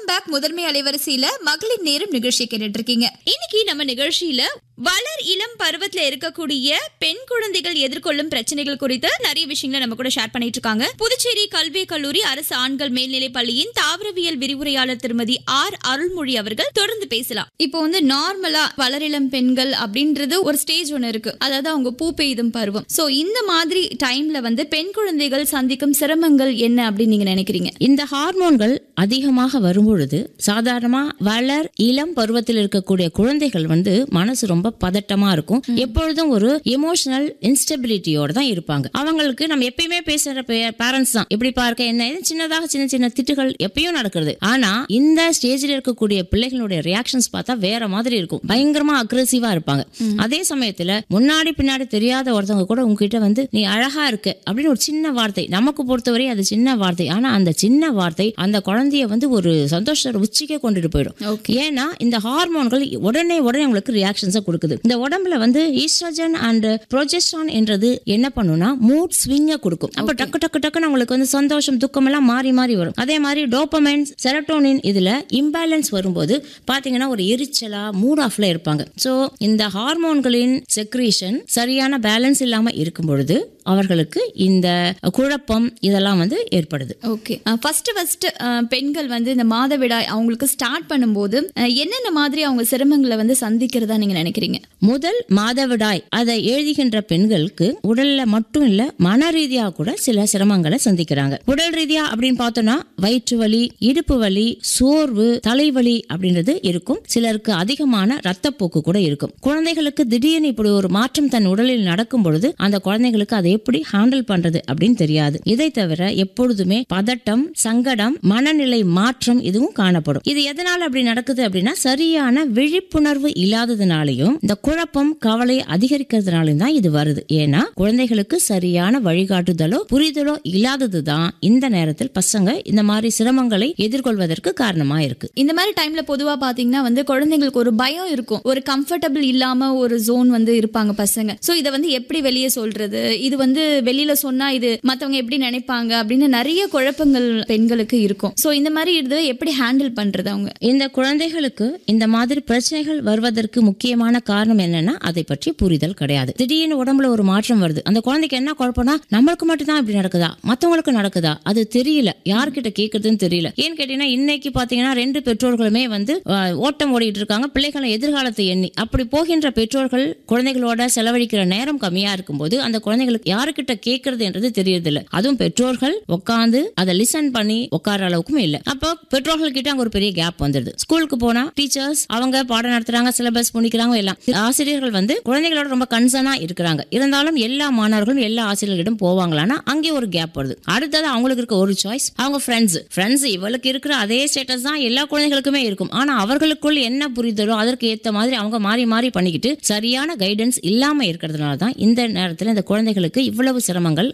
back முதன்மை அலைவரிசையில மகளிர் நேரம் நிகழ்ச்சி கேட்டுட்டு இருக்கீங்க இன்னைக்கு நம்ம நிகழ்ச்சியில வளர் இளம் பருவத்துல இருக்கக்கூடிய பெண் குழந்தைகள் எதிர்கொள்ளும் பிரச்சனைகள் குறித்து நிறைய விஷயங்களை நம்ம கூட ஷேர் பண்ணிட்டு இருக்காங்க புதுச்சேரி கல்வி கல்லூரி அரசு ஆண்கள் மேல்நிலைப் பள்ளியின் தாவரவியல் விரிவுரையாளர் திருமதி ஆர் அருள்மொழி அவர்கள் தொடர்ந்து பேசலாம் இப்போ வந்து நார்மலா வளரிளம் பெண்கள் அப்படின்றது ஒரு ஸ்டேஜ் ஒன்று இருக்கு அதாவது அவங்க பூ பெய்தும் பருவம் சோ இந்த மாதிரி டைம்ல வந்து பெண் குழந்தைகள் சந்திக்கும் சிரமங்கள் என்ன அப்படின்னு நீங்க நினைக்கிறீங்க இந்த ஹார்மோன்கள் அதிகமாக வரும்பொழுது சாதாரணமா வளர் இளம் பருவத்தில் இருக்கக்கூடிய குழந்தைகள் வந்து மனசு ரொம்ப பதட்டமா இருக்கும் எப்பொழுதும் ஒரு எமோஷனல் இன்ஸ்டபிலிட்டியோட தான் இருப்பாங்க அவங்களுக்கு நம்ம எப்பயுமே பேசுற பேரண்ட்ஸ் தான் எப்படி பார்க்க என்ன இது சின்னதாக சின்ன சின்ன திட்டுகள் எப்பயும் நடக்கிறது ஆனா இந்த ஸ்டேஜில் இருக்கக்கூடிய பிள்ளைகளுடைய ரியாக்ஷன்ஸ் பார்த்தா வேற மாதிரி இருக்கும் பயங்கரமா அக்ரெசிவா இருப்பாங்க அதே சமயத்துல முன்னாடி பின்னாடி தெரியாத ஒருத்தவங்க கூட உங்ககிட்ட வந்து நீ அழகா இருக்க அப்படின்னு ஒரு சின்ன வார்த்தை நமக்கு பொறுத்தவரை அது சின்ன வார்த்தை ஆனா அந்த சின்ன வார்த்தை அந்த குழந்தைய வந்து ஒரு சந்தோஷ உச்சிக்கே கொண்டுட்டு போயிடும் ஏன்னா இந்த ஹார்மோன்கள் உடனே உடனே உங்களுக்கு ரியாக்ஷன்ஸை கொடுக்குது இந்த உடம்புல வந்து ஈஸ்ட்ரஜன் அண்ட் ப்ரொஜெஸ்ட்ரான் என்றது என்ன பண்ணும்னா மூட் ஸ்விங்க கொடுக்கும் அப்ப டக்கு டக்கு டக்குன்னு உங்களுக்கு வந்து சந்தோஷம் துக்கம் எல்லாம் மாறி மாறி வரும் அதே மாதிரி டோப்பமைன் செரட்டோனின் இதுல இம்பேலன்ஸ் வரும்போது பாத்தீங்கன்னா ஒரு எரிச்சலா மூட் ஆஃப்ல இருப்பாங்க சோ இந்த ஹார்மோன்களின் செக்ரீஷன் சரியான பேலன்ஸ் இல்லாம இருக்கும் பொழுது அவர்களுக்கு இந்த குழப்பம் இதெல்லாம் வந்து ஏற்படுது ஓகே ஃபர்ஸ்ட் ஃபர்ஸ்ட் பெண்கள் வந்து இந்த மாதவிடாய் அவங்களுக்கு ஸ்டார்ட் பண்ணும்போது அஹ், என்னென்ன மாதிரி அவங்க சிரமங்களை வந்து சந்திக்கிறதா நீங்க நினைக்கிறீங்க முதல் மாதவிடாய் அதை எழுதுகின்ற பெண்களுக்கு உடல்ல மட்டும் இல்ல மன ரீதியா கூட சில சிரமங்களை சந்திக்கிறாங்க உடல் ரீதியா அப்படின்னு பார்த்தோம்னா வயிற்று வலி இடுப்பு வலி சோர்வு தலைவலி அப்படின்றது இருக்கும் சிலருக்கு அதிகமான ரத்தப்போக்கு கூட இருக்கும் குழந்தைகளுக்கு திடீர்னு இப்படி ஒரு மாற்றம் தன் உடலில் நடக்கும் பொழுது அந்த குழந்தைகளுக்கு அதை எப்படி ஹேண்டில் பண்றது அப்படின்னு தெரியாது இதை தவிர எப்பொழுதுமே பதட்டம் சங்கடம் மனநிலை மாற்றம் இதுவும் காணப்படும் இது எதனால அப்படி நடக்குது அப்படின்னா சரியான விழிப்புணர்வு இல்லாததுனாலையும் இந்த குழப்பம் கவலை அதிகரிக்கிறதுனாலையும் தான் இது வருது ஏன்னா குழந்தைகளுக்கு சரியான வழிகாட்டுதலோ புரிதலோ இல்லாததுதான் இந்த நேரத்தில் பசங்க இந்த மாதிரி சிரமங்களை எதிர்கொள்வதற்கு காரணமா இருக்கு இந்த மாதிரி டைம்ல பொதுவா பாத்தீங்கன்னா வந்து குழந்தைங்களுக்கு ஒரு பயம் இருக்கும் ஒரு கம்ஃபர்டபிள் இல்லாம ஒரு ஜோன் வந்து இருப்பாங்க பசங்க சோ இதை வந்து எப்படி வெளியே சொல்றது இது வந்து வெளியில சொன்னா இது மத்தவங்க எப்படி நினைப்பாங்க அப்படின்னு நிறைய குழப்பங்கள் பெண்களுக்கு இருக்கும் சோ இந்த மாதிரி இது எப்படி ஹேண்டில் பண்றது அவங்க இந்த குழந்தைகளுக்கு இந்த மாதிரி பிரச்சனைகள் வருவதற்கு முக்கியமான காரணம் என்னன்னா அதை பற்றி புரிதல் கிடையாது திடீர்னு உடம்புல ஒரு மாற்றம் வருது அந்த குழந்தைக்கு என்ன குழப்பம்னா நம்மளுக்கு மட்டும் தான் இப்படி நடக்குதா மத்தவங்களுக்கு நடக்குதா அது தெரியல யார்கிட்ட கேக்குறதுன்னு தெரியல ஏன்னு கேட்டீங்கன்னா இன்னைக்கு பாத்தீங்கன்னா ரெண்டு பெற்றோர்களுமே வந்து அஹ், ஓட்டம் ஓடிட்டு இருக்காங்க பிள்ளைகளை எதிர்காலத்தை எண்ணி அப்படி போகின்ற பெற்றோர்கள் குழந்தைகளோட செலவழிக்கிற நேரம் கம்மியா இருக்கும்போது அந்த குழந்தைகளுக்கு யாருக்கிட்ட கேட்கறது என்றது தெரியறதில்ல அதுவும் பெற்றோர்கள் உட்காந்து அதை லிசன் பண்ணி உட்கார அளவுக்கும் இல்ல அப்போ பெற்றோர்கள் கிட்ட அங்க ஒரு பெரிய கேப் வந்துடுது ஸ்கூலுக்கு போனா டீச்சர்ஸ் அவங்க பாடம் நடத்துறாங்க சிலபஸ் முடிக்கிறாங்க எல்லாம் ஆசிரியர்கள் வந்து குழந்தைகளோட ரொம்ப கன்சர்னா இருக்கிறாங்க இருந்தாலும் எல்லா மாணவர்களும் எல்லா ஆசிரியர்களிடம் போவாங்களான்னா அங்கே ஒரு கேப் வருது அடுத்தது அவங்களுக்கு இருக்க ஒரு சாய்ஸ் அவங்க ஃப்ரெண்ட்ஸ் ஃப்ரெண்ட்ஸ் இவளுக்கு இருக்கிற அதே ஸ்டேட்டஸ் தான் எல்லா குழந்தைகளுக்குமே இருக்கும் ஆனா அவர்களுக்குள் என்ன புரிதலோ அதற்கு ஏத்த மாதிரி அவங்க மாறி மாறி பண்ணிக்கிட்டு சரியான கைடன்ஸ் இல்லாம இருக்கிறதுனால தான் இந்த நேரத்துல இந்த குழந்தைகளுக்கு இவ்வளவு சிரமங்கள்